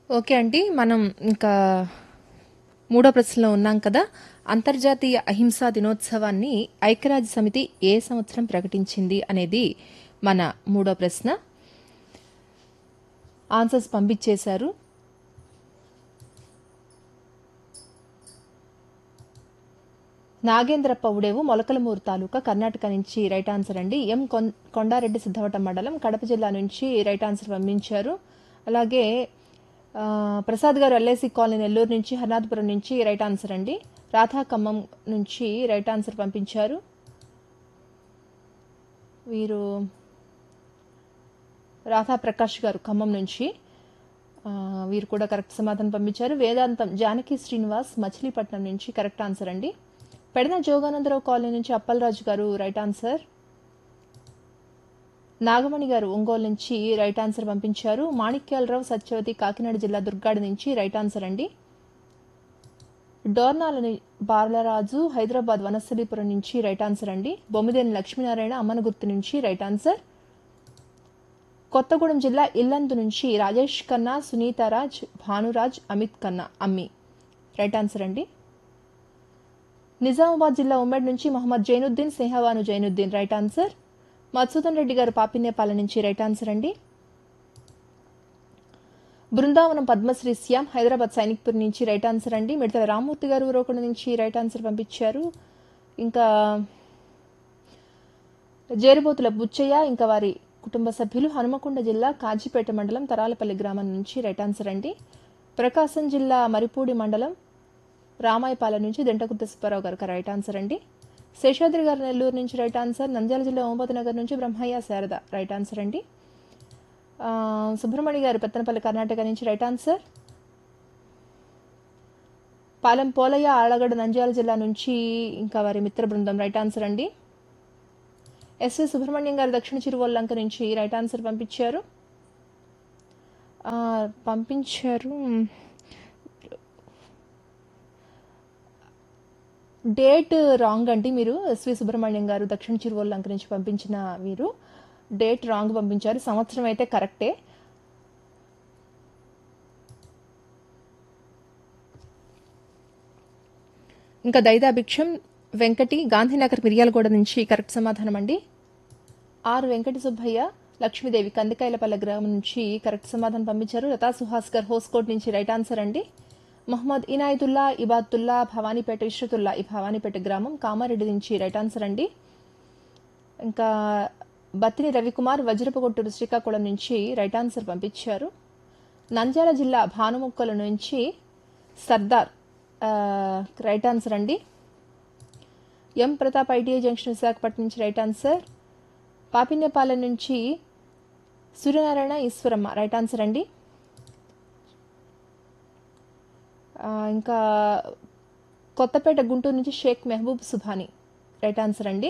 okay అండి మనం ఇంకా మూడో ప్రశ్నలో ఉన్నాం కదా అంతర్జాతీయ అహింసా దినోత్సవాన్ని ఐక్యరాజ్య సమితి ఏ సంవత్సరం ప్రకటించింది అనేది మన మూడో ప్రశ్న ఆన్సర్స్ పంపించేశారు నాగేంద్రప్ప ఉడేవు మొలకలమూరు తాలూకా కర్ణాటక నుంచి రైట్ ఆన్సర్ అండి ఎం కొన్- కొండారెడ్డి సిద్ధవటం మండలం కడప జిల్లా నుంచి రైట్ ఆన్సర్ పంపించారు అలాగే ఆ, ప్రసాద్ గారు ఎల్ఐసి కాలనీ నెల్లూరు నుంచి హర్నాథపురం నుంచి రైట్ ఆన్సర్ అండి రాధా ఖమ్మం నుంచి రైట్ ఆన్సర్ పంపించారు వీరు రాధా ప్రకాష్ గారు ఖమ్మం నుంచి ఆ, వీరు కూడా కరెక్ట్ సమాధానం పంపించారు వేదాంతం జానకి శ్రీనివాస్ మచిలీపట్నం నుంచి కరెక్ట్ ఆన్సర్ అండి పెడన జోగానందరావు కాలనీ నుంచి అప్పలరాజు గారు రైట్ ఆన్సర్ నాగమణి గారు ఒంగోలు నుంచి రైట్ ఆన్సర్ పంపించారు మాణిక్యాలరావు సత్యవతి కాకినాడ జిల్లా దుర్గాడ నుంచి రైట్ ఆన్సర్ అండి డోర్నాలని బాలరాజు హైదరాబాద్ వనస్థలీపురం నుంచి రైట్ ఆన్సర్ అండి బొమ్మిదేని లక్ష్మీనారాయణ అమ్మనగుర్తు నుంచి రైట్ ఆన్సర్ కొత్తగూడెం జిల్లా ఇల్లందు నుంచి రాజేష్ ఖన్నా సునీతారాజ్ భానురాజ్ అమిత్ ఖన్నా అమ్మి రైట్ ఆన్సర్ అండి నిజామాబాద్ జిల్లా ఉమ్మడి నుంచి మొహమ్మద్ జైనుద్దీన్ స్నేహవాను జైనుద్దీన్ రైట్ ఆన్సర్ మధుసూదన్ రెడ్డి గారు పాపినేపాల నుంచి రైట్ ఆన్సర్ అండి బృందావనం పద్మశ్రీ శ్యామ్ హైదరాబాద్ సైనిక్పూర్ నుంచి రైట్ ఆన్సర్ అండి మిడతల రామ్మూర్తి గారు ఊరోకొండ నుంచి రైట్ ఆన్సర్ పంపించారు ఇంకా జేరుబోతుల బుచ్చయ్య ఇంకా వారి కుటుంబ సభ్యులు హనుమకొండ జిల్లా కాజీపేట మండలం తరాలపల్లి గ్రామం నుంచి రైట్ ఆన్సర్ అండి ప్రకాశం జిల్లా మరిపూడి మండలం రామాయపాలెం నుంచి దెంటకుర్త సుబ్బారావు గారు రైట్ ఆన్సర్ అండి శేషాద్రి గారు నెల్లూరు నుంచి రైట్ ఆన్సర్ నంద్యాల జిల్లా ఓంపతి నగర్ నుంచి బ్రహ్మయ్య శారద రైట్ ఆన్సర్ అండి ఆ, సుబ్రహ్మణ్య గారు పెత్తనపల్లి కర్ణాటక నుంచి రైట్ ఆన్సర్ పాలెం పోలయ్య ఆళ్లగడ్డ నంద్యాల జిల్లా నుంచి ఇంకా వారి మిత్ర బృందం రైట్ ఆన్సర్ అండి ఎస్వి సుబ్రహ్మణ్యం గారు దక్షిణ చిరువల్లంక నుంచి రైట్ ఆన్సర్ పంపించారు ఆ, పంపించారు డేట్ రాంగ్ అండి మీరు ఎస్వి సుబ్రహ్మణ్యం గారు దక్షిణ చిరువల్లంక నుంచి పంపించిన వీరు డేట్ రాంగ్ పంపించారు సంవత్సరం అయితే కరెక్టే ఇంకా దైదాభిక్షం వెంకటి గాంధీనగర్ మిర్యాలగూడ నుంచి కరెక్ట్ సమాధానం అండి ఆర్ వెంకట సుబ్బయ్య లక్ష్మీదేవి కందికాయలపల్లె గ్రామం నుంచి కరెక్ట్ సమాధానం పంపించారు లతా సుహాస్కర్ హోస్కోట్ నుంచి రైట్ ఆన్సర్ అండి మహమ్మద్ ఇనాయతుల్లా ఇబాతుల్లా భవానీపేట ఇష్రతుల్లా ఈ భవానీపేట గ్రామం కామారెడ్డి నుంచి రైట్ ఆన్సర్ అండి ఇంకా బత్తిని రవికుమార్ వజ్రపగొట్టూరు శ్రీకాకుళం నుంచి రైట్ ఆన్సర్ పంపించారు నంద్యాల జిల్లా భానుముక్కల నుంచి సర్దార్ ఆ, రైట్ ఆన్సర్ అండి M Pratap ITI junction Visakhapatnam నుంచి రైట్ ఆన్సర్ పాపిన్యపాలెం నుంచి సూర్యనారాయణ ఈశ్వరమ్మ రైట్ ఆన్సర్ అండి ఆ, ఇంకా కొత్తపేట గుంటూరు నుంచి షేక్ మెహబూబ్ సుభాని రైట్ ఆన్సర్ అండి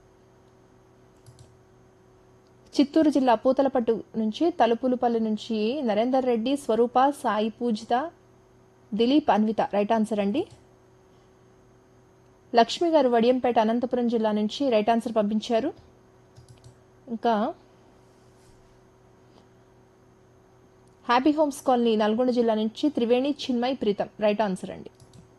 చిత్తూరు జిల్లా పూతలపట్టు నుంచి తలుపులపల్లి నుంచి నరేందర్ రెడ్డి స్వరూప సాయి పూజిత దిలీప్ అన్విత రైట్ ఆన్సర్ అండి లక్ష్మి గారు వడియంపేట అనంతపురం జిల్లా నుంచి రైట్ ఆన్సర్ పంపించారు ఇంకా హ్యాపీ హోమ్స్ కాలనీ నల్గొండ జిల్లా నుంచి త్రివేణి చిన్మయ్ ప్రీతం రైట్ ఆన్సర్ అండి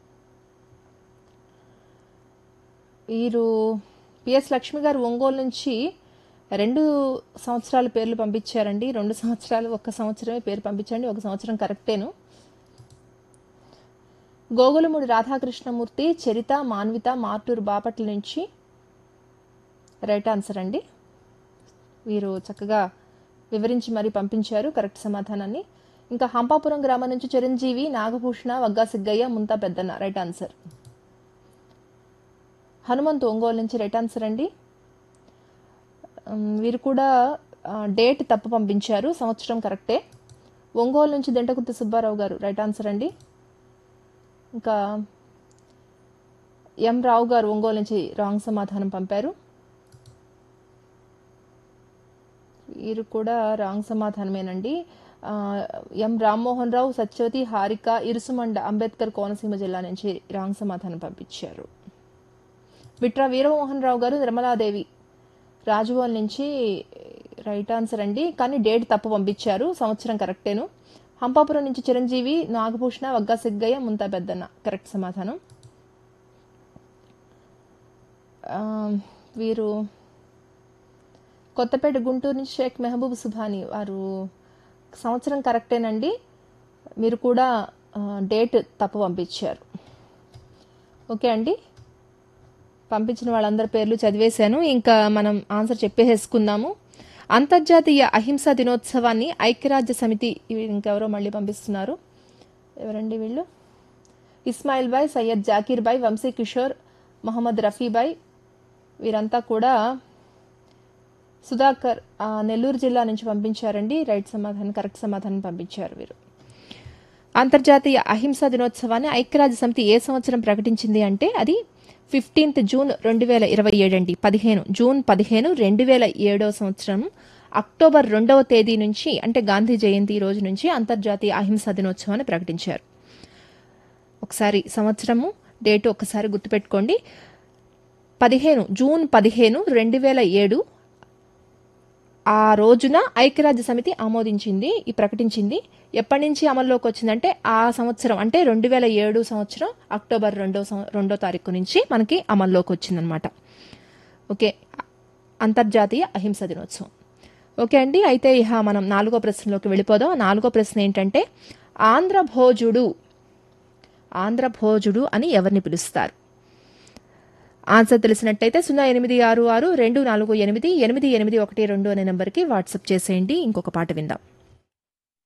వీరు పిఎస్ లక్ష్మి గారు ఒంగోలు నుంచి రెండు సంవత్సరాల పేర్లు పంపించారండి రెండు సంవత్సరాలు ఒక్క సంవత్సరమే పేరు పంపించండి ఒక సంవత్సరం కరెక్టేను గోగులమూడి రాధాకృష్ణమూర్తి చరిత మాన్విత మార్టూరు బాపట్ల నుంచి రైట్ ఆన్సర్ అండి వీరు చక్కగా వివరించి మరీ పంపించారు కరెక్ట్ సమాధానాన్ని ఇంకా హంపాపురం గ్రామం నుంచి చిరంజీవి నాగభూషణ వగ్గా సిగ్గయ్య ముంతా పెద్దన్న రైట్ ఆన్సర్ హనుమంతు ఒంగోలు నుంచి రైట్ ఆన్సర్ అండి ఉమ్, వీరు కూడా ఆ, డేట్ తప్పు పంపించారు సంవత్సరం కరెక్టే ఒంగోలు నుంచి దెంటకుర్తి సుబ్బారావు గారు రైట్ ఆన్సర్ అండి ఇంకా ఎం రావు గారు ఒంగోలు నుంచి రాంగ్ సమాధానం పంపారు వీరు కూడా రాంగ్ సమాధానమేనండి ఆ, ఎం రామ్మోహన్ రావు సత్యవతి హారిక ఇరుసుమండ అంబేద్కర్ కోనసీమ జిల్లా నుంచి రాంగ్ సమాధానం పంపించారు విట్రా వీరమోహన్ రావు గారు నిర్మలాదేవి రాజభవన్ నుంచి రైట్ ఆన్సర్ అండి కానీ డేట్ తప్పు పంపించారు సంవత్సరం కరెక్టేను హంపాపురం నుంచి చిరంజీవి నాగభూషణ వగ్గా సిగ్గయ్య ముంతా పెద్దన్న కరెక్ట్ సమాధానం ఆ, వీరు కొత్తపేట గుంటూరు నుంచి షేక్ మెహబూబ్ సుభాని వారు సంవత్సరం కరెక్టేనండి మీరు కూడా ఆ, డేట్ తప్పు పంపించారు ఓకే అండి పంపించిన వాళ్ళందరి పేర్లు చదివేశాను ఇంకా మనం ఆన్సర్ చెప్పేసేసుకుందాము అంతర్జాతీయ అహింసా దినోత్సవాన్ని ఐక్యరాజ్య సమితి ఇవి ఇంకెవరో మళ్ళీ పంపిస్తున్నారు ఎవరండి వీళ్ళు ఇస్మాయిల్ బాయ్ సయ్యద్ జాకీర్ బాయ్ వంశీ కిషోర్ మొహమ్మద్ రఫీ బాయ్ వీరంతా కూడా సుధాకర్ ఆ, నెల్లూరు జిల్లా నుంచి పంపించారండి రైట్ సమాధానం కరెక్ట్ సమాధానం పంపించారు వీరు అంతర్జాతీయ అహింసా దినోత్సవాన్ని ఐక్యరాజ్య సమితి ఏ సంవత్సరం ప్రకటించింది అంటే అది ఫిఫ్టీన్త్ జూన్ రెండు వేల ఇరవై ఏడు అండి పదిహేను జూన్ పదిహేను రెండు వేల ఏడవ సంవత్సరం అక్టోబర్ రెండవ తేదీ నుంచి అంటే గాంధీ జయంతి రోజు నుంచి అంతర్జాతీయ అహింసా దినోత్సవాన్ని ప్రకటించారు ఒకసారి సంవత్సరము డేటు ఒకసారి గుర్తుపెట్టుకోండి పదిహేను జూన్ పదిహేను రెండు వేల ఏడు ఆ రోజున ఐక్యరాజ్య సమితి ఆమోదించింది ఈ ప్రకటించింది ఎప్పటి నుంచి అమల్లోకి వచ్చిందంటే ఆ సంవత్సరం అంటే రెండు వేల ఏడు సంవత్సరం అక్టోబర్ రెండో సం- రెండో తారీఖు నుంచి మనకి అమల్లోకి వచ్చిందనమాట ఓకే అంతర్జాతీయ అహింస దినోత్సవం ఓకే అండి అయితే ఇహ మనం నాలుగో ప్రశ్నలోకి వెళ్ళిపోదాం ఆ నాలుగో ప్రశ్న ఏంటంటే ఆంధ్రభోజుడు ఆంధ్రభోజుడు అని ఎవరిని పిలుస్తారు ఆన్సర్ తెలిసినట్టయితే సున్నా ఎనిమిది ఆరు ఆరు రెండు నాలుగు ఎనిమిది ఎనిమిది ఎనిమిది ఒకటి రెండు అనే నెంబర్కి వాట్సాప్ చేసేయండి ఇంకొక పాట విందాం